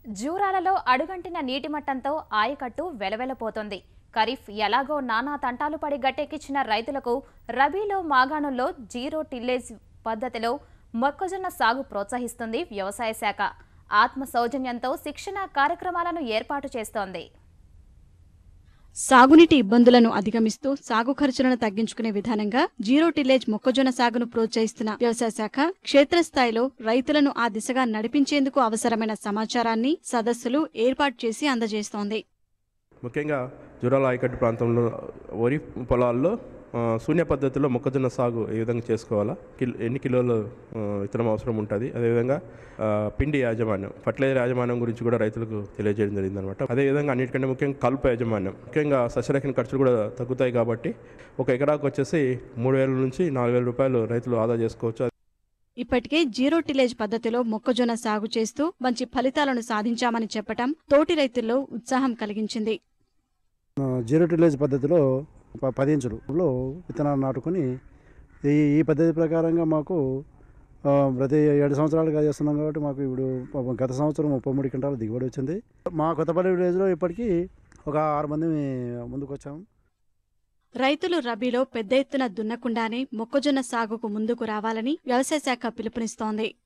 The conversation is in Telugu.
జూరాలలో అడుగంటిన నీటి మట్టంతో ఆయకట్టు వెలవెలపోతోంది ఖరీఫ్ ఎలాగో నానా తంటాలు పడి గట్టెక్కించిన రైతులకు రబీలో మాగాణంలో జీరో టిల్లేజ్ పద్ధతిలో మొక్కజొన్న సాగు ప్రోత్సహిస్తుంది వ్యవసాయ శాఖ ఆత్మ సౌజన్యంతో శిక్షణ కార్యక్రమాలను ఏర్పాటు చేస్తోంది సాగునీటి ఇబ్బందులను అధిగమిస్తూ సాగు ఖర్చులను తగ్గించుకునే విధానంగా జీరో టిల్లేజ్ మొక్కజొన్న సాగును ప్రోత్సహిస్తున్న వ్యవసాయ శాఖ క్షేత్రస్థాయిలో రైతులను ఆ దిశగా నడిపించేందుకు అవసరమైన సమాచారాన్ని సదస్సులు ఏర్పాటు చేసి అందజేస్తోంది ముఖ్యంగా జురాల ఆయకట్టు ప్రాంతంలో వరి పొలాల్లో ఆ, శూన్య పద్ధతిలో మొక్కజొన్న సాగు ఏ విధంగా చేసుకోవాలా కిల్ ఎన్ని కిలోలు ఆ, విత్తనం అవసరం ఉంటుంది అదేవిధంగా ఆ, పిండి యాజమాన్యం ఫర్టిలైజర్ యాజమాన్యం గురించి కూడా రైతులకు తెలియజేయడం జరిగింది అనమాట అదేవిధంగా అన్నిటికంటే ముఖ్యంగా కలుపు యాజమాన్యం ముఖ్యంగా సస్యరక్షణ ఖర్చులు కూడా తగ్గుతాయి కాబట్టి ఒక ఎకరాకు వచ్చేసి మూడు వేల నుంచి నాలుగు వేల రూపాయలు రైతులు ఆదా చేసుకోవచ్చు ఇప్పటికే జీరో టిలేజ్ పద్ధతిలో మొక్కజొన్న సాగు చేస్తూ మంచి ఫలితాలను సాధించామని చెప్పటం తోటి రైతుల్లో ఉత్సాహం కలిగించింది ఆ, జీరో టిలేజ్ పద్ధతిలో ప- పది ఇంచులలో విత్తనాలు నాటుకొని ఈ ఈ పద్ధతి ప్రకారంగా మాకు ఆ, ప్రతి ఏడు సంవత్సరాలుగా చేస్తున్నాం కాబట్టి మాకు ఇప్పుడు పాపం గత సంవత్సరం ముప్పై మూడు క్వింటాల దిగుబడి వచ్చింది మా కొత్తపల్లి విలేజ్లో ఇప్పటికీ ఒక ఆరు మంది ముందుకు వచ్చాము రైతులు రబీలో పెద్ద ఎత్తున దున్నకుండానే మొక్కజొన్న సాగుకు ముందుకు రావాలని వ్యవసాయ శాఖ పిలుపునిస్తోంది